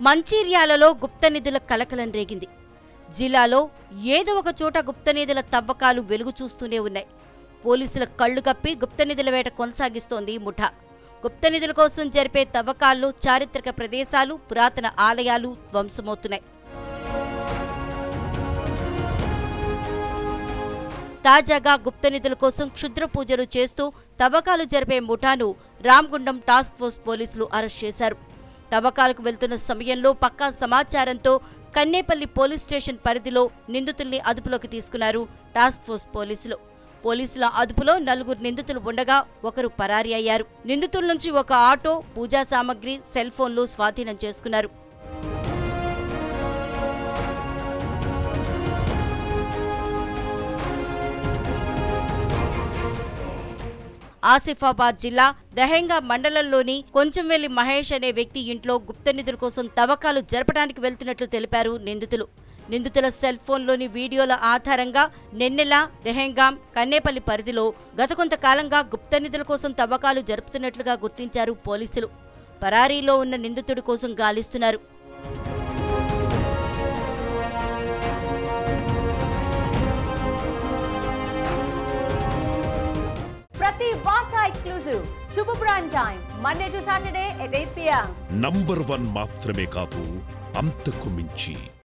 మంచిర్యాలలో గుప్త నిధుల కలకలం రేగింది జిల్లాలో ఏదో ఒక చోట గుప్త నిధుల తవ్వకాలు వెలుగు చూస్తూనే ఉన్నాయి పోలీసుల కళ్లు కప్పి గుప్త నిధుల వేట కొనసాగిస్తోంది ఈ ముఠా గుప్త నిధుల కోసం జరిపే తవ్వకాల్లో చారిత్రక ప్రదేశాలు పురాతన ఆలయాలు ధ్వంసమవుతున్నాయి తాజాగా గుప్త నిధుల కోసం క్షుద్ర పూజలు చేస్తూ తవ్వకాలు జరిపే ముఠాను రామగుండం టాస్క్ ఫోర్స్ పోలీసులు అరెస్ట్ చేశారు తవ్వకాలకు వెళ్తున్న సమయంలో పక్కా సమాచారంతో కన్నేపల్లి పోలీస్ స్టేషన్ పరిధిలో నిందితుల్ని అదుపులోకి తీసుకున్నారు టాస్క్ ఫోర్స్ పోలీసులు పోలీసుల అదుపులో నలుగురు నిందితులు ఉండగా ఒకరు పరారీ అయ్యారు నిందితుల నుంచి ఒక ఆటో పూజా సామగ్రి సెల్ ఫోన్లు స్వాధీనం చేసుకున్నారు ఆసిఫాబాద్ జిల్లా దహెంగా మండలంలోని కొంచెంవెల్లి మహేష్ అనే వ్యక్తి ఇంట్లో గుప్త నిధుల కోసం తవ్వకాలు జరపడానికి వెళ్తున్నట్లు తెలిపారు నిందితులు నిందితుల సెల్ ఫోన్లోని వీడియోల ఆధారంగా నెన్నెల దెహెంగాం కన్నేపల్లి పరిధిలో గత కొంతకాలంగా గుప్త నిధుల కోసం తవ్వకాలు జరుపుతున్నట్లుగా గుర్తించారు పోలీసులు పరారీలో ఉన్న నిందితుడి కోసం గాలిస్తున్నారు ప్రతి వార్త exclusive super prime time Monday to Saturday at eight PM number one మాత్రమే కాదు అంతకు మించి